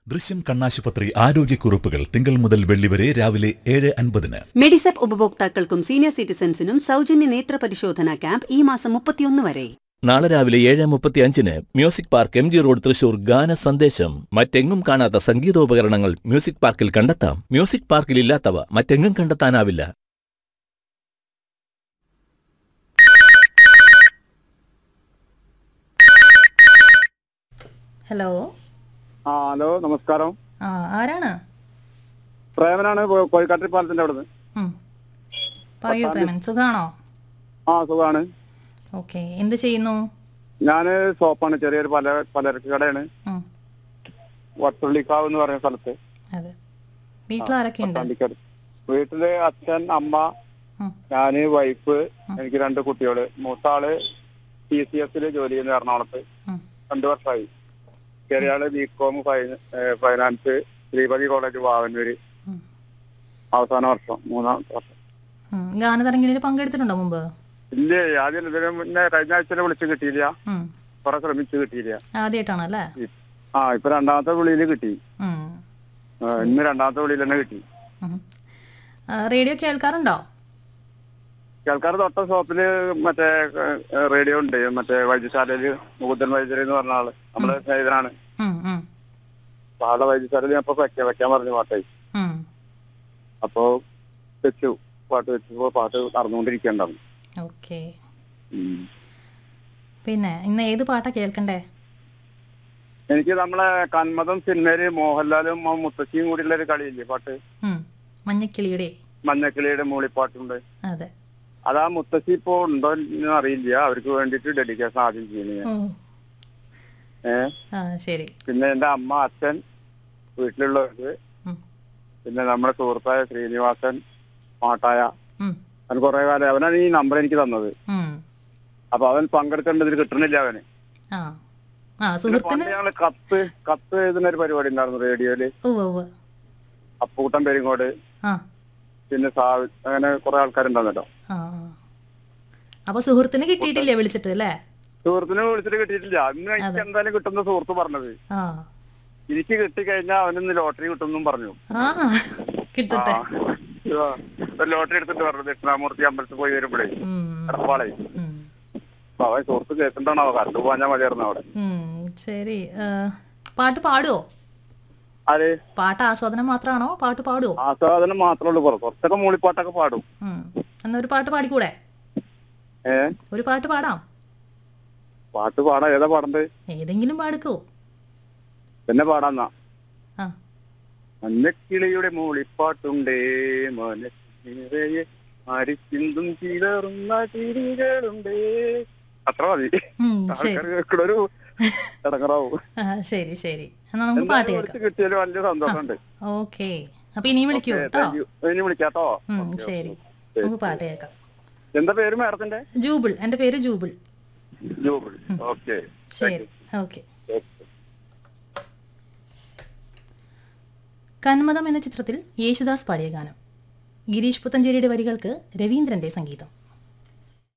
ദൃശ്യം കണ്ണാശുപത്രി ആരോഗ്യക്കുറിപ്പുകൾ തിങ്കൾ മുതൽ വെള്ളി വരെ രാവിലെ ഏഴ് അൻപതിന് മെഡിസെപ്പ് ഉപഭോക്താക്കൾക്കും സീനിയർ സിറ്റിസൺസിനും സൗജന്യ നേത്ര പരിശോധന ക്യാമ്പ് ഈ മാസം മുപ്പത്തിയൊന്ന് വരെ നാളെ രാവിലെ ഏഴ് മുപ്പത്തി അഞ്ചിന് music park M G road Thrissur ഗാന സന്ദേശം മറ്റെങ്ങും കാണാത്ത സംഗീതോപകരണങ്ങൾ മ്യൂസിക് പാർക്കിൽ കണ്ടെത്താം മ്യൂസിക് പാർക്കിൽ ഇല്ലാത്തവ മറ്റെങ്ങും കണ്ടെത്താനാവില്ല ഹലോ ആ ഹലോ നമസ്കാരം ആ ആരാണ് പ്രേമനാണ് കോ- കോഴിക്കാട്ടിരി പാലത്തിന്റെ അവിടുന്ന് ഉം. പറയൂ പ്രേമൻ സുഖാണോ ആ സുഖാണ് ഓക്കെ എന്ത് ചെയ്യുന്നു ഞാന് ഷോപ്പാണ് ചെറിയൊരു പല പലചരക്ക് കടയാണ് ഉം. വട്ടുള്ളിക്കാവ് എന്ന് പറയുന്ന സ്ഥലത്ത് അതെ വീട്ടിലാരൊക്കെ ഉണ്ട് പട്ടാമ്പിക്കട് വീട്ടില് അച്ഛൻ അമ്മ ഉം. ഞാന് വൈഫ് എനിക്ക് രണ്ട് കുട്ടികള് മൂത്ത ആള് ടി സി എസില് ജോലി ചെയ്യുന്ന എറണാകുളത്ത് ഉം. രണ്ടു വർഷമായി ചെറിയ ആള് B com finance Sreepathi college Vavannoor ഉം. അവസാന വർഷം മൂന്നാം വർഷം ഉം. ഗാനതരംഗിണിയിൽ പങ്കെടുത്തിട്ടുണ്ടോ മുമ്പ് ഇല്ലേ ആദ്യം ഇതിന് മുന്നേ കഴിഞ്ഞ ആഴ്ച വിളിച്ച് കിട്ടിയില്ല ഉം. കുറെ ശ്രമിച്ച് കിട്ടിയില്ല ആദ്യമായിട്ടാണ് അല്ലേ ആ ഇപ്പൊ രണ്ടാമത്തെ വിളിയിൽ കിട്ടി ഉം. ആ, ഇന്ന് രണ്ടാമത്തെ വിളിയിൽ തന്നെ കിട്ടി ഉം. ആ, റേഡിയോ കേൾക്കാറുണ്ടോ കേൾക്കാറ് തൊട്ട ഷോപ്പില് മറ്റേ ഏ, റേഡിയോ ഉണ്ട് മറ്റേ വൈദ്യശാലയില് മുകുന്ദൻ വൈദ്യര് എന്ന് പറഞ്ഞ ആള് നമ്മളെ സ്നേഹിതനാണ് ഉം, ഉം, അപ്പൊ ആളുടെ വൈദ്യശാലയിൽ ഞാൻ ഇപ്പൊ വെക്കാൻ വെക്കാൻ പറഞ്ഞു പാട്ടായി ഉം. അപ്പൊ വെച്ചു പാട്ട് വെച്ചപ്പോ പാട്ട് നടന്നുകൊണ്ടിരിക്കണ്ടാവും ഓക്കെ പിന്നെ ഇന്ന് ഏത് പാട്ടാ കേൾക്കണ്ടേ എനിക്ക് നമ്മളെ കന്മതം സിനിമയില് മോഹൻലാലും ആ മുത്തശ്ശിയും കൂടിയുള്ള ഒരു കളിയില്ലേ പാട്ട് ഉം. മഞ്ഞക്കിളിയുടെ മഞ്ഞക്കിളിയുടെ മൂളിപ്പാട്ടുണ്ട് അതെ അത് ആ മുത്തശ്ശി ഇപ്പോ ഉണ്ടോ എന്ന് അറിയില്ല അവർക്ക് വേണ്ടിട്ട് ഡെഡിക്കേഷൻ ആദ്യം ചെയ്യുന്നത് ഓ ഏഹ് ആ ശരി പിന്നെ എന്റെ അമ്മ അച്ഛൻ വീട്ടിലുള്ളവർക്ക് ഉം. പിന്നെ നമ്മുടെ സുഹൃത്തായ ശ്രീനിവാസൻ മാട്ടായ ഉം. അവൻ കുറെ കാലം അവനാണ് ഈ നമ്പർ എനിക്ക് തന്നത് ഉം. അപ്പൊ അവൻ പങ്കെടുക്കേണ്ടതിൽ കിട്ടണില്ല അവന് ആ ആ പിന്നെ സുഹൃത്തിന് പണ്ട് ഞങ്ങള് കത്ത് കത്ത് എഴുതുന്ന ഒരു പരിപാടി ഉണ്ടായിരുന്നു റേഡിയോയില് ഉവ്വ് ഉവ്വ് അപ്പൂട്ടൻ പെരിങ്ങോട് ആ പിന്നെ സാവി അങ്ങനെ കുറെ ആൾക്കാരുണ്ടായിരുന്നല്ലോ ആ ആ. അപ്പൊ സുഹൃത്തിന് കിട്ടിയിട്ടില്ലേ വിളിച്ചിട്ട് അല്ലേ സുഹൃത്തിനെ വിളിച്ചിട്ട് കിട്ടിയിട്ടില്ല അന്ന് എനിക്ക് എന്തായാലും കിട്ടുന്ന സുഹൃത്ത് പറഞ്ഞത് ആ എനിക്ക് കിട്ടിക്കഴിഞ്ഞാൽ അവനിന്ന് ലോട്ടറി കിട്ടുമെന്നും പറഞ്ഞു ആ കിട്ടട്ടെ ആ. ആ. ഒരു ലോട്ടറി എടുത്തിട്ട് പറഞ്ഞു ദക്ഷിണാമൂർത്തി അമ്പലത്തിൽ പോയി വരുമ്പോഴേ ഉം. എടപ്പാളേ ഉം. അപ്പൊ അവൻ സുഹൃത്ത് കേൾക്കണ്ടാണോ കണ്ടു പോകാൻ മതിയായിരുന്നു അവിടെ ഉം. ശരി ആ, പാട്ട് പാടുവോ ആര് പാട്ട് ആസ്വാദനം മാത്രമാണോ പാട്ട് പാടുവോ ആസ്വാദനം മാത്രമേ ഉള്ളൂ പുറത്ത് കുറച്ചൊക്കെ മൂളിപ്പാട്ടൊക്കെ പാടും ഉം. എന്നാ ഒരു പാട്ട് പാടിക്കൂടെ ഏ ഒരു പാട്ട് പാടാം പാട്ട് പാടാം ഏതാ പാടണ്ടേ ഏതെങ്കിലും പാടുക്കോ പിന്നെ പാടാന്നാ ആ മഞ്ഞക്കിളിയുടെ മൂളിപ്പാട്ടുണ്ടേ മനസ്സിനിറയെ മരിച്ചിന്തും ചിലറുന്ന ചിരികളുണ്ടേ അത്ര മതി ഉം, ശരി ആൾക്കാർ കേൾക്കണൊരു ഇടങ്ങറാവും ആ, ശരി ശരി എന്നാ നമുക്ക് പാട്ട് എന്തായാലും കേൾക്കാം വിളിച്ച് കിട്ടിയാലും വലിയ സന്തോഷമുണ്ട് ഓക്കെ അപ്പൊ ഇനിയും വിളിക്കൂ ഓക്കേ, കേട്ടോ താങ്ക് യു. ഇനി വിളിക്കാട്ടോ ഉം, ഓക്കേ, ശരി ഓക്കേ. നമുക്ക് പാട്ട് കേൾക്കാം എന്താ പേര് മാഡത്തിന്റെ ജൂബിൾ എന്റെ പേര് ജൂബിൾ ജൂബിൾ ഓക്കെ ശരി ഓക്കെ കന്മതം എന്ന ചിത്രത്തിൽ യേശുദാസ് പാടിയ ഗാനം ഗിരീഷ് പുത്തഞ്ചേരിയുടെ വരികൾക്ക് രവീന്ദ്രന്റെ സംഗീതം